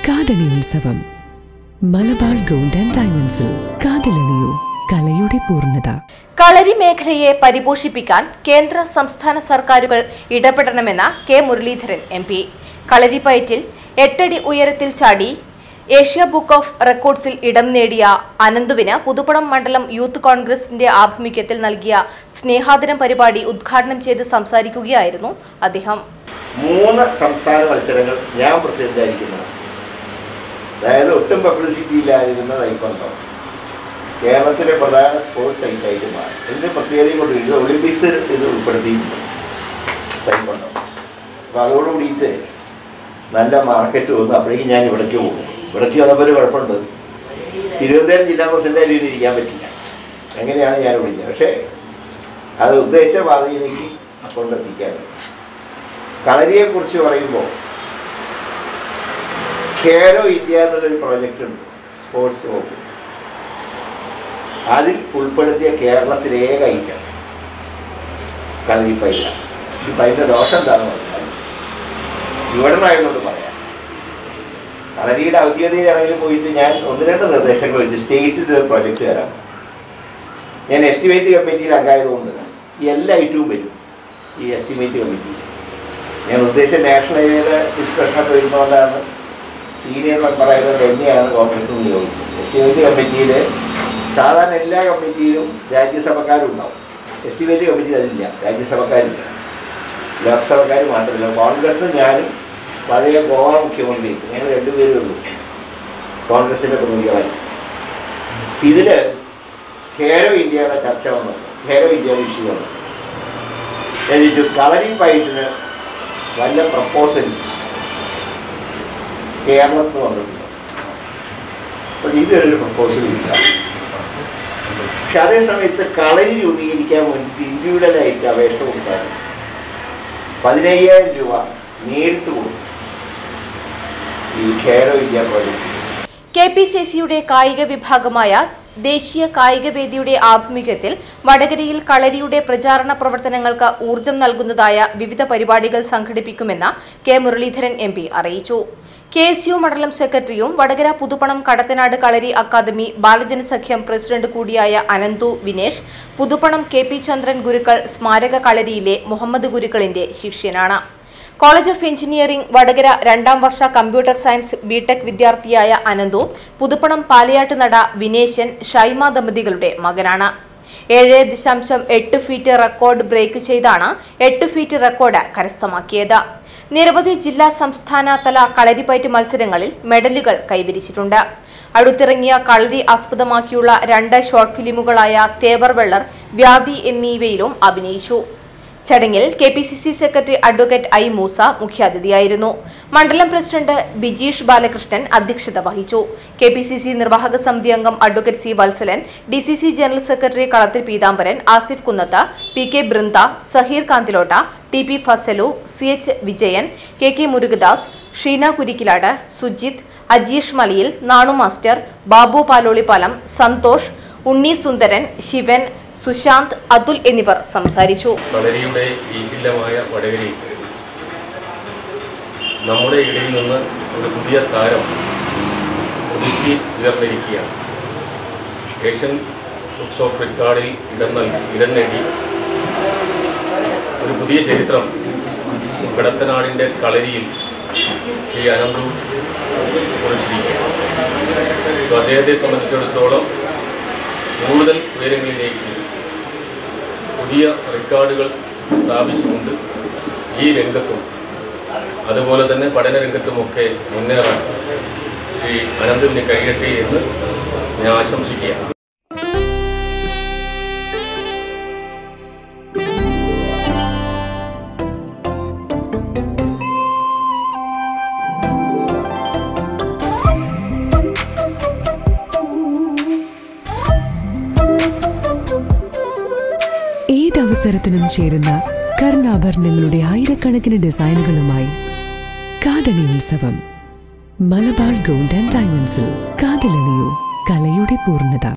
കാതണി ഉത്സവം Malabar gold and ഡയമണ്ട്സിൽ കാതിലണിയൂ കലയുടെ പൂർണ്ണത കളരി മേഖലയെ പരിപോഷിപ്പിക്കാൻ കേന്ദ്ര സംസ്ഥാന സർക്കാരുകൾ ഇടപെടണമെന്ന കെ മുരളീധരൻ എം പി കളരിപ്പയറ്റിൽ എട്ടടി ഉയരത്തിൽ ചാടി ഏഷ്യ ബുക്ക് ഓഫ് റെക്കോർഡ്സിൽ ഇടം നേടിയ അനന്തുവിന് പുതുപ്പണം മണ്ഡലം യൂത്ത് കോൺഗ്രസിന്റെ ആഭിമുഖ്യത്തിൽ നൽകിയ സ്നേഹാദരം പരിപാടി ഉദ്ഘാടനം ചെയ്ത് സംസാരിക്കുകയായിരുന്നു അദ്ദേഹം മൂന്ന് സംസ്ഥാന മത്സരങ്ങൾ ഞാൻ പ്രസിഡന്റായിരിക്കുന്നതാണ് അതായത് ഒട്ടും പബ്ലിസിറ്റി ഇല്ലാതിരുന്ന തൈക്കൊണ്ടോ കേരളത്തിലെ പ്രധാന സ്പോർട്സ് സൈറ്റായിട്ട് മാറി ഇതിൻ്റെ പ്രത്യേകതയും കൊണ്ട് ഇത് ഒളിമ്പിക്സ് ഇത് ഉൾപ്പെടുത്തിയിട്ടുണ്ട് തൈക്കൊണ്ടോ അപ്പോൾ അതോടുകൂടിയിട്ട് നല്ല മാർക്കറ്റ് വന്നു അപ്പോഴേക്കും ഞാൻ ഇവിടേക്ക് പോകും ഇവിടേക്ക് വന്നപ്പോൾ ഒരു കുഴപ്പമുണ്ട് തിരുവനന്തപുരം ജില്ലാ പ്രസിഡന്റ് അതിൽ ഇരിക്കാൻ പറ്റില്ല എങ്ങനെയാണ് ഞാൻ വിളിക്കുന്നത് പക്ഷേ അത് ഉദ്ദേശിച്ച പാതയിലേക്ക് കൊണ്ടെത്തിക്കാൻ കളരിയെക്കുറിച്ച് പറയുമ്പോൾ ഖേലോ ഇന്ത്യ എന്നുള്ളൊരു പ്രോജക്റ്റ് ഉണ്ട് സ്പോർട്സ് വകുപ്പ് അതിൽ ഉൾപ്പെടുത്തിയ കേരളത്തിലെ ഏക ഐറ്റം കളരി പൈസ ഇപ്പം അതിൻ്റെ ദോഷം എന്താണെന്ന് പറഞ്ഞാൽ ഇവിടെ നിന്നായതുകൊണ്ട് പറയാം കളരിയുടെ ഔദ്യോഗിക ഇറങ്ങിൽ പോയിട്ട് ഞാൻ ഒന്ന് രണ്ട് നിർദ്ദേശങ്ങൾ വെച്ച് സ്റ്റേറ്റിൻ്റെ ഒരു പ്രൊജക്റ്റ് തരാം ഞാൻ എസ്റ്റിമേറ്റ് കമ്മിറ്റിയിൽ അംഗമായതുകൊണ്ട് ഈ എല്ലാ ഐറ്റവും വരും ഈ എസ്റ്റിമേറ്റ് കമ്മിറ്റിയിൽ ഞാൻ ഉദ്ദേശിച്ച നാഷണൽ ഹൈവേയുടെ ഡിസ്കഷനൊക്കെ വരുന്നതുകൊണ്ടാണ് സീനിയർ മെമ്പറായതുകൊണ്ട് എന്നെയാണ് കോൺഗ്രസ് നിയോഗിച്ചത് എസ്റ്റിമേറ്റ് കമ്മിറ്റിയിൽ സാധാരണ എല്ലാ കമ്മിറ്റിയിലും രാജ്യസഭക്കാരും ഉണ്ടാവും എസ്റ്റിമേറ്റ് കമ്മിറ്റിയിൽ അതില്ല രാജ്യസഭക്കാരില്ല ലോക്സഭക്കാർ മാത്രമല്ല കോൺഗ്രസിന് ഞാനും പഴയ ഗോവ മുഖ്യമന്ത്രി ഞങ്ങൾ രണ്ടുപേരേ ഉള്ളൂ കോൺഗ്രസിൻ്റെ പ്രതിനിധികളായി ഇതിൽ ഖേരോ ഇന്ത്യയുടെ ചർച്ച വന്നു ഖേരോ ഇന്ത്യയുടെ ഇഷ്യൂ വന്നു എന്നിട്ട് കളരി ഫൈറ്റിന് വല്ല പ്രപ്പോസൽ കേരളത്തിൽ വന്നിട്ടുണ്ട് അപ്പോൾ ഇതൊരു പ്രപ്പോസൽ ഇല്ല പക്ഷെ അതേ സമയത്ത് കളരി രൂപീകരിക്കാൻ വേണ്ടി ഇൻഡിവിജ്വലായിട്ട് അപേക്ഷ കൊടുത്താൽ പതിനയ്യായിരം രൂപ നേരിട്ട് കൊടുക്കും ഈ Khelo India project K P C സിയുടെ കായിക വിഭാഗമായ ദേശീയ കായിക വേദിയുടെ ആഭിമുഖ്യത്തിൽ വടകരയിൽ കളരിയുടെ പ്രചാരണ പ്രവർത്തനങ്ങൾക്ക് ഊർജം നൽകുന്നതായ വിവിധ പരിപാടികൾ സംഘടിപ്പിക്കുമെന്ന് കെ മുരളീധരൻ എം അറിയിച്ചു കെ എസ് യു മണ്ഡലം സെക്രട്ടറിയും വടകര പുതുപ്പണം കടത്തനാട് കളരി അക്കാദമി ബാലജനസഖ്യം പ്രസിഡന്റ് കൂടിയായ അനന്തു വിനേഷ് പുതുപ്പണം കെ പി ചന്ദ്രൻ ഗുരുക്കൾ സ്മാരക കളരിയിലെ മുഹമ്മദ് ഗുരുക്കളിന്റെ ശിഷ്യനാണ് കോളേജ് ഓഫ് എഞ്ചിനീയറിംഗ് വടകര രണ്ടാം വർഷ കമ്പ്യൂട്ടർ സയൻസ് ബിടെക് വിദ്യാർത്ഥിയായ അനന്തു പുതുപ്പണം പാലയാട്ട് നട വിനേശൻ ഷൈമ ദമ്പതികളുടെ മകനാണ് ഏഴ് ദശാംശം എട്ട് ഫീറ്റ് റെക്കോർഡ് ബ്രേക്ക് ചെയ്താണ് എട്ട് ഫീറ്റ് റെക്കോർഡ് കരസ്ഥമാക്കിയത് നിരവധി ജില്ലാ സംസ്ഥാന തല കളരിപ്പയറ്റ് മത്സരങ്ങളിൽ മെഡലുകൾ കൈവരിച്ചിട്ടുണ്ട് അടുത്തിറങ്ങിയ കളരി ആസ്പദമാക്കിയുള്ള രണ്ട് ഷോർട്ട് ഫിലിമുകളായ തേവർ വെള്ളർ വ്യാധി എന്നിവയിലും അഭിനയിച്ചു ചടങ്ങിൽ K P C C secretary advocate I Moosa മുഖ്യാതിഥിയായിരുന്നു മണ്ഡലം പ്രസിഡന്റ് ബിജീഷ് ബാലകൃഷ്ണൻ അധ്യക്ഷത വഹിച്ചു കെ പി സി സി നിർവാഹക സമിതി അംഗം advocate C Valsalan D C C general secretary Kalathil Peethambaran Asif Kunnath P K Brinda Saheer Kanthilotta T P Fasalu C H Vijayan K K Murukadas Sheena Kurikkilad Sujith Ajeesh Malayil Nanu master Babu Palolippalam Santhosh Unni Sundaran Sivan Sushanth Athul എന്നിവർ സംസാരിച്ചു കളരിയുടെ ഈറ്റില്ലമായ വടകരയിൽ നമ്മുടെ ഇടയിൽ നിന്ന് ഒരു പുതിയ താരം ഉദിച്ച് ഉയർന്നിരിക്കുകയാണ് ഏഷ്യൻ ബുക്സ് ഓഫ് റെക്കോർഡിൽ ഇടം നൽകി ഇടം നേടി ഒരു പുതിയ ചരിത്രം കടത്തനാടിൻ്റെ കളരിയിൽ ശ്രീ അനന്തു കുറിച്ചിരിക്കുകയാണ് അപ്പോൾ അദ്ദേഹത്തെ സംബന്ധിച്ചിടത്തോളം കൂടുതൽ ഉയരങ്ങളിലേക്ക് പുതിയ റെക്കോർഡുകൾ സ്ഥാപിച്ചുകൊണ്ട് ഈ രംഗത്തും അതുപോലെ തന്നെ പഠന രംഗത്തുമൊക്കെ മുന്നേറാൻ ശ്രീ അനന്തുവിന് കഴിയട്ടെ എന്ന് ഞാൻ ആശംസിക്കുകയാണ് ഏതവസരത്തിനും ചേരുന്ന കർണാഭരണങ്ങളുടെ ആയിരക്കണക്കിന് ഡിസൈനുകളുമായി കാതണി ഉത്സവം മലബാർ ഗോൾഡ് ആൻഡ് ഡയമണ്ട്സിൽ കാതിലണിയൂ കലയുടെ പൂർണ്ണത